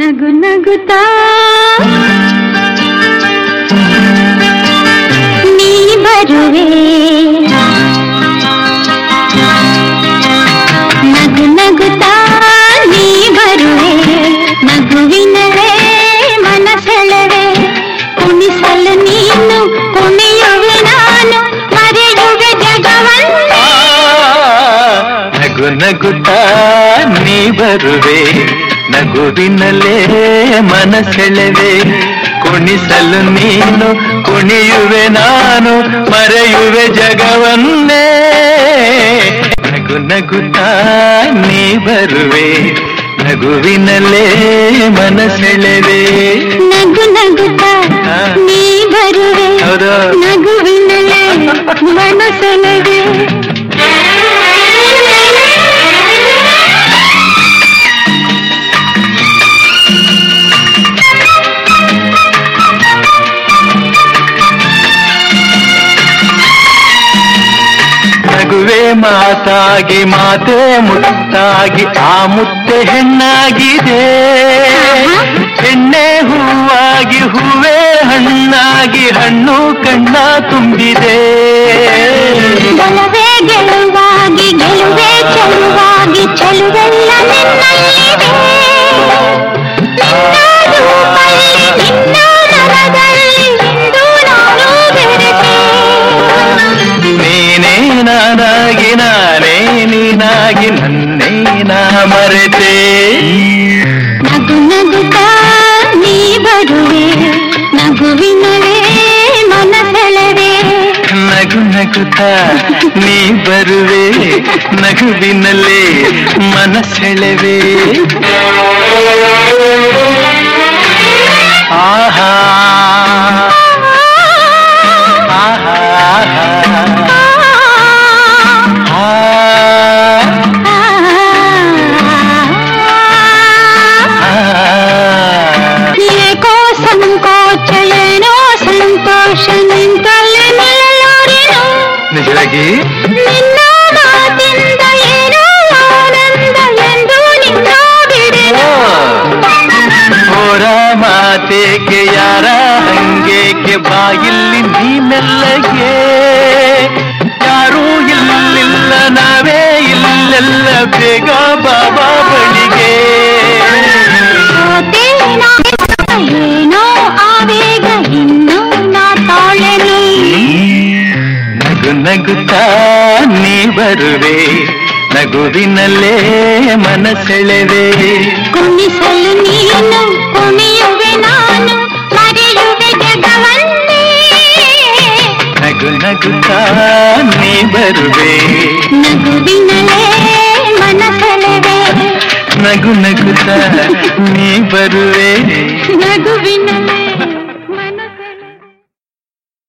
ನಗು ನಗುತ್ತಾ ನೀ ಬರುವೆ ನಗು ನಗುತ್ತಾ ನೀ ಬರುವೆ ನಗುವಿನವೇ ಮನಸೆಳವೆ ಕುಣಿಸಲು ನೀನು ಕುಣಿಯುವೆ ನಾನು ಮರೆಯುವೆ ಜಗವನ್ನೇ ನಗು ನಗುತ್ತಾ ನೀ ಬರುವೆ ನಗುವಿನಲ್ಲೇ ಮನಸೆಳೆವೆ ಕುಣಿಸಲು ನೀನು ಕುಣಿಯುವೆ ನಾನು ಮರೆಯುವೆ ಜಗವನ್ನೇ ನಗು ನಗುತ್ತಾ ನೀ ಬರುವೆ ನಗುವಿನಲ್ಲೇ ಮನಸೆಳೆವೆ ನಗು ನಗುತ್ತಾ ಹಾ. ನೀ ಬರುವೆ ಹೌದು. ನಗುವಿನಲ್ಲೇ ಮನಸೆಳೆವೆ ನಗುವೆ ಮಾತಾಗಿ ಮಾತೆ ಮುತ್ತಾಗಿ ಆ ಮುತ್ತೆ ಹೆಣ್ಣಾಗಿದೆ ಹೆಣ್ಣೆ ಹೂವಾಗಿ ಹೂವೇ ಹಣ್ಣಾಗಿ ಹಣ್ಣು ಕಣ್ಣ ತುಂಬಿದೆ ಬಲವೇ ಗೆಲುವಾಗಿ ಗೆಲುವೆ ಚೆಲುವಾಗಿ ಚೆಲುವೆಲ್ಲ ನಿನ್ನಲ್ಲಿದೆ ನಿನ್ನ ರೂಪಲ್ಲಿ ನಿನ್ನ ಮನದಲ್ಲಿ ಇಂದು ನಾನು ಬೆರೆತೆ ನೀನೇ ನಾನಾಗಿ ನಾನೇ ನೀನಾಗಿ ನನ್ನೇ ನಾ ಮರೆತೆ ನಗು ನಗುತ್ತಾ ನೀ ಬರುವೆ ನಗುವಿನವೇ ಮನಸೆಳೆವೆ ನಗು ನಗುತ್ತಾ ನೀ ಬರುವೆ ನಗುವಿನಲ್ಲೇ ಮನಸೆಳೆವೆ ಆಹಾ ಆಹಾ ಆ. ಆ. ಏಕೋ ಸಂಕೋಚ ಏನೋ ಸಂತೋಷ ನಿಂತಲ್ಲಿ ನಿಲ್ಲಲಾರೆನು ನಿಜವಾಗಿ ನಿನ್ನ ಮಾತಿಂದ ಏನೋ ಆನಂದ ಎಂದು ನಿನ್ನ ಬಿಡೆನು ಹೋರ ಮಾತೇಕೆ ಯಾರ ಹಂಗೇಕೆ ಬಾಯಿಲ್ಲಿ ನೀ ಮೆಲ್ಲಗೆ ಯಾರೂ ಇಲ್ಲಿಲ್ಲ ನಾವೇ ಇಲ್ಲೆಲ್ಲ ಬೇಗ ಬಾಬಾ ಬಳಿಗೆ ಸೋತೆ ನಾ ಏನೋ ಆವೇಗ ಇನ್ನು ನಾ ತಾಳೆನು ನಗು ನಗುತ್ತಾ ನೀ ಬರುವೆ ನಗುವಿನಲ್ಲೇ ಮನಸೆಳೆವೆ ಕುಣಿಸಲು ನೀನು ಕುಣಿಯುವೆ ನಾನು ಮರೆಯುವೆ ಜಗವನ್ನೇ ನಗು ನಗುತ್ತಾ ನೀ ಬರುವೆ ನಗುವಿನಲೇ ಮನಸೆಳೆವೆ ನಗು ನಗುತ್ತಾ ನೀ ಬರುವೆ ನಗುವಿನಲೇ